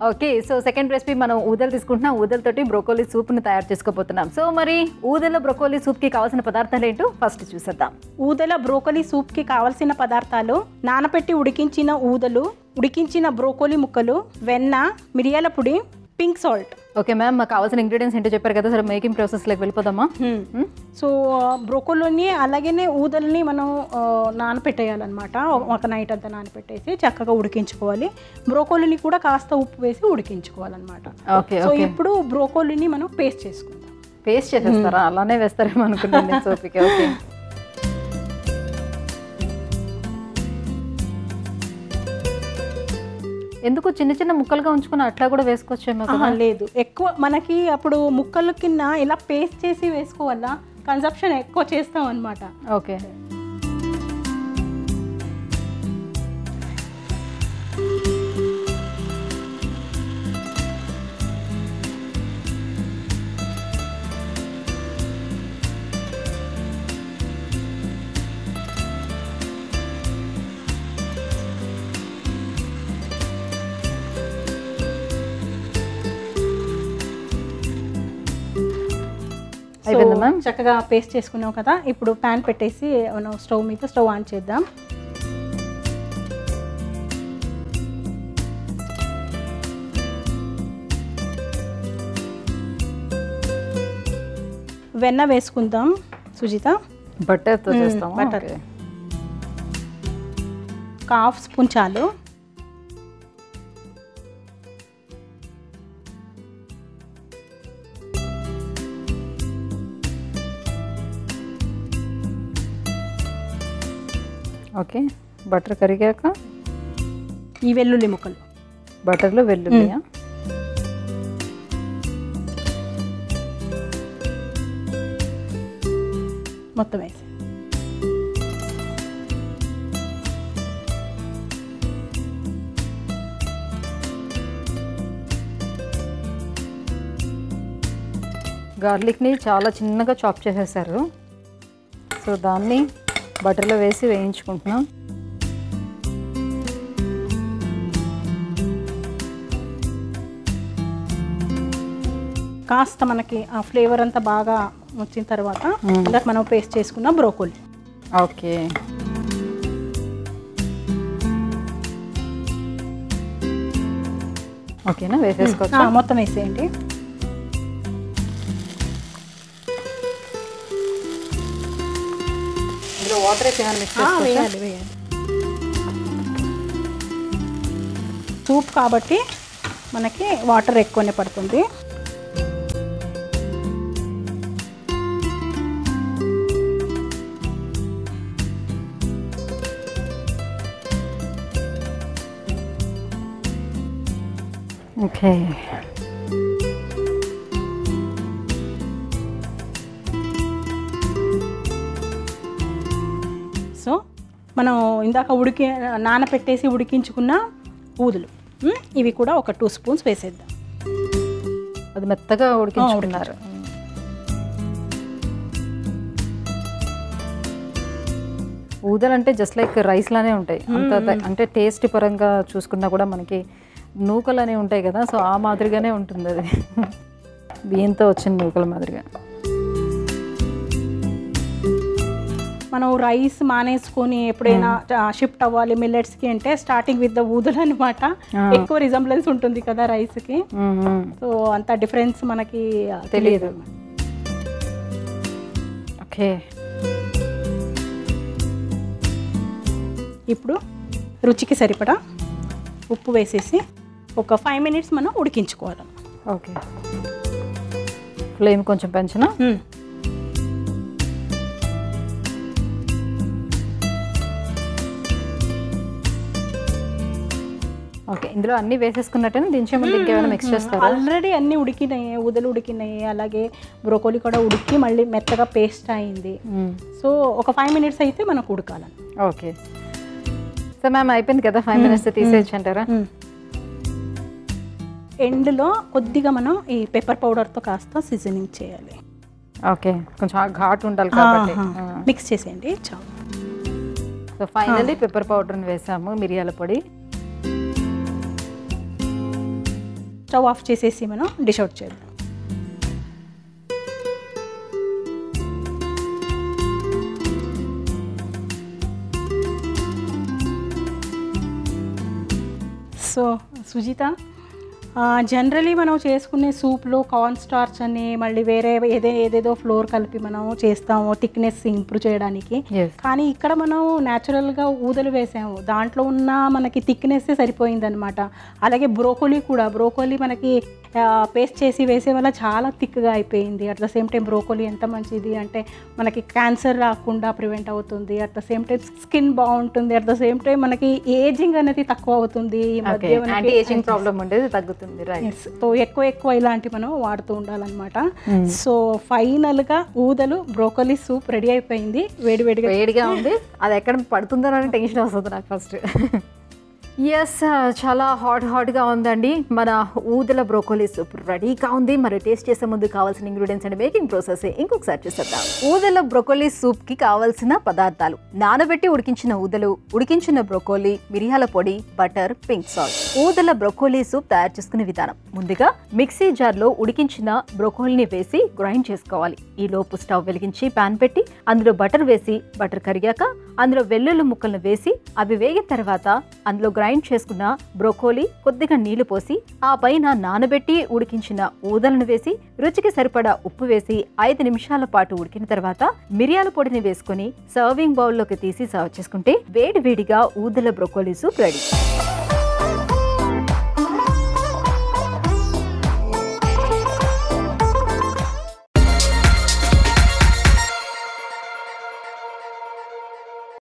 Okay so second recipe మనం ఊదలు తీసుకుంటున్నాం ఊదలతోటి బ్రోకోలీ సూప్ని తయారు చేసుకోబోతున్నాం సో మరి ఊదల బ్రోకోలీ సూప్కి కావాల్సిన పదార్థాలు ఏంటో ఫస్ట్ చూసేద్దాం ఊదల బ్రోకలీ సూప్కి కావలసిన పదార్థాలు నానబెట్టి ఉడికించిన ఊదలు ఉడికించిన బ్రోకోలీ ముక్కలు వెన్న మిరియాల పొడి పింక్ సాల్ట్ ఓకే మ్యామ్ మాకు కావాల్సిన ఇంగ్రీడియంట్స్ ఏంటో చెప్పారు కదా సరే మేకింగ్ ప్రాసెస్లోకి వెళ్ళిపోదామా Hmm? సో బ్రోకోలీని అలాగనే ఊదల్ని మనం ఆ, నానపెట్టేయాలన్నమాట ఒక నైట్ అంతా నానపెట్టేసి చక్కగా ఉడికించుకోవాలి బ్రోకోలీని కూడా కాస్త ఉప్పు వేసి ఉడికించుకోవాలన్నమాట ఓకే సో ఓకే ఇప్పుడు బ్రోకోలీని మనం పేస్ట్ చేసుకుందాం పేస్ట్ చేసేస్తారా అలానే వేస్తారేమో అనుకున్నాను నేను సూప్కి ఓకే ఎందుకు చిన్న చిన్న ముక్కలుగా ఉంచుకుని అట్లా కూడా వేసుకోవచ్చేమో కదా ఆహా, లేదు ఎక్కువ మనకి అప్పుడు ముక్కల కింద ఇలా పేస్ట్ చేసి వేసుకోవాలా కన్సప్షన్ ఎక్కువ చేస్తాం అనమాట ఓకే అయిపోయిందా మ్యామ్ చక్కగా పేస్ట్ చేసుకున్నాం కదా ఇప్పుడు ప్యాన్ పెట్టేసి మనం స్టవ్ మీద స్టవ్ ఆన్ చేద్దాం వెన్న వేసుకుందాం సుజిత బటర్తో మ్మ్, చేస్తాము butter. ఓకే. ఒక హాఫ్ స్పూన్ చాలు ఓకే బటర్ కరిగాక ఈ వెల్లుల్లి ముక్కలు బటర్లో వెల్లుల్లియా మొత్తం వేసి గార్లిక్ని చాలా చిన్నగా చాప్ చేసేసారు సో దాన్ని బటర్లో వేసి వేయించుకుంటున్నాం కాస్త మనకి ఆ ఫ్లేవర్ అంతా బాగా వచ్చిన తర్వాత ఇందాక మనం పేస్ట్ చేసుకున్న బ్రోకోలీ ఓకే ఓకేనా వేసేసుకోవచ్చు మొత్తం వేసేయండి ఇందులో వాటర్ అయితే ఏమైనా మిక్స్ ఆ, చేసుకోవచ్చా వేయాలి వేయాలి సూప్ కాబట్టి మనకి వాటర్ ఎక్కువనే పడుతుంది ఓకే సో మనం ఇందాక ఉడికి నానపెట్టేసి ఉడికించుకున్న ఊదులు ఉమ్, ఇవి కూడా ఒక టూ స్పూన్స్ వేసేద్దాం అది మెత్తగా ఉడికించుకున్నారు ఊదలు అంటే జస్ట్ లైక్ రైస్ లానే ఉంటాయి అంత ద- అంటే టేస్ట్ పరంగా చూసుకున్నా కూడా మనకి నూకలు అనేవి ఉంటాయి కదా సో ఆ మాదిరిగానే ఉంటుంది అది బియ్యంతో వచ్చిన నూకల మాదిరిగా మనం రైస్ మానేసుకొని ఎప్పుడైనా షిఫ్ట్ అవ్వాలి మిల్లెట్స్కి అంటే స్టార్టింగ్ విత్ ద ఊదులు అనమాట ఎక్కువ రిజంబ్లెన్స్ ఉంటుంది కదా రైస్కి మ్మ్. సో అంత డిఫరెన్స్ మనకి తెలియదు ఓకే ఇప్పుడు రుచికి సరిపడా ఉప్పు వేసేసి ఒక ఫైవ్ మినిట్స్ మనం ఉడికించుకోవాలి ఓకే ఫ్లేమ్ కొంచెం పెంచిన ఓకే ఇందులో అన్ని వేసేసుకున్నట్టేనా దించే ముందు ఇంకేమైనా మిక్స్ చేస్తారా ఆల్రెడీ అన్నీ ఉడికినాయి ఊదలు ఉడికినాయి అలాగే బ్రోకోలీ కూడా ఉడికి మళ్ళీ మెత్తగా పేస్ట్ అయింది మ్మ్. సో ఒక ఫైవ్ మినిట్స్ అయితే మనకు ఉడకాలని ఓకే సో మ్యామ్ అయిపోయింది కదా ఫైవ్ మినిట్స్ తీసేయచ్చు అంటారా ఎండ్లో కొద్దిగా మనం ఈ పెప్పర్ పౌడర్తో కాస్త సీజనింగ్ చేయాలి ఓకే కొంచెం ఆ ఘాటు ఉండాలి కాబట్టి మిక్స్ చేసేయండి చాలు సో ఫైనల్లీ పెప్పర్ పౌడర్ని వేసాము మిరియాల పొడి స్టవ్ ఆఫ్ చేసేసి మనం డిష్ అవుట్ చేద్దాం సో సుజిత జనరలీ మనం చేసుకునే సూప్లో కార్న్ స్టార్చ్ అని మళ్ళీ వేరే ఏదే ఏదేదో ఫ్లోర్ కలిపి మనం చేస్తాము థిక్నెస్ ఇంప్రూవ్ చేయడానికి ఎస్ కానీ ఇక్కడ మనం న్యాచురల్గా ఊదలు వేసాము దాంట్లో ఉన్న మనకి థిక్నెస్ సరిపోయింది అనమాట అలాగే బ్రోకోలీ కూడా బ్రోకోలీ మనకి పేస్ట్ చేసి వేసే వల్ల చాలా థిక్గా అయిపోయింది at the same time broccoli ఎంత మంచిది అంటే మనకి క్యాన్సర్ రాకుండా ప్రివెంట్ అవుతుంది at the same time skin బాగుంటుంది అట్ ద సేమ్ టైం మనకి ఏజింగ్ అనేది తక్కువ అవుతుంది ఈ ఓకే మధ్య మనకి యాంటీ ఏజింగ్ ప్రాబ్లం ఉండేది తగ్గుతుంది రైట్ Yes. సో ఎక్కువ ఎక్కువ ఇలాంటి మనం వాడుతూ ఉండాలన్నమాట సో ఫైనల్గా ఊదలు బ్రోకోలీ సూప్ రెడీ అయిపోయింది వేడి వేడిగా వేడిగా ఉంది అది ఎక్కడ పడుతుందో అని టెన్షన్ వస్తుంది నాకు ఫస్ట్ ఎస్ చాలా హాట్ హాట్గా ఉందండి మన ఊదల బ్రోకోలీ సూప్ రెడీగా ఉంది మరి టేస్ట్ చేసే ముందు కావాల్సిన ఇంగ్రీడియంట్స్ అండ్ మేకింగ్ ప్రాసెస్ ఇంకొకసారి చూసేద్దాం ఊదల బ్రోకోలీ సూప్ కి కావాల్సిన పదార్థాలు నానబెట్టి ఉడికించిన ఊదలు ఉడికించిన బ్రోకోలీ మిరియాల పొడి బటర్ పింక్ సాల్ట్ ఊదల బ్రోకోలీ సూప్ తయారు చేసుకునే విధానం ముందుగా మిక్సీ జార్లో ఉడికించిన బ్రోకోలీని వేసి గ్రైండ్ చేసుకోవాలి ఈ లోపు స్టవ్ వెలిగించి పాన్ పెట్టి అందులో బటర్ వేసి బటర్ కరిగాక అందులో వెల్లుల్లి ముక్కలను వేసి అవి వేగిన తర్వాత అందులో గ్రైండ్ చేసుకున్న బ్రోకోలీ కొద్దిగా నీళ్లు పోసి ఆ పైన నానబెట్టి ఉడికించిన ఊదలను వేసి రుచికి సరిపడా ఉప్పు వేసి ఐదు నిమిషాల పాటు ఉడికిన తర్వాత మిరియాల పొడిని వేసుకొని సర్వింగ్ బౌల్లోకి తీసి సర్వ్ చేసుకుంటే వేడి వేడిగా ఊదల బ్రోకోలీ సూప్ రెడీ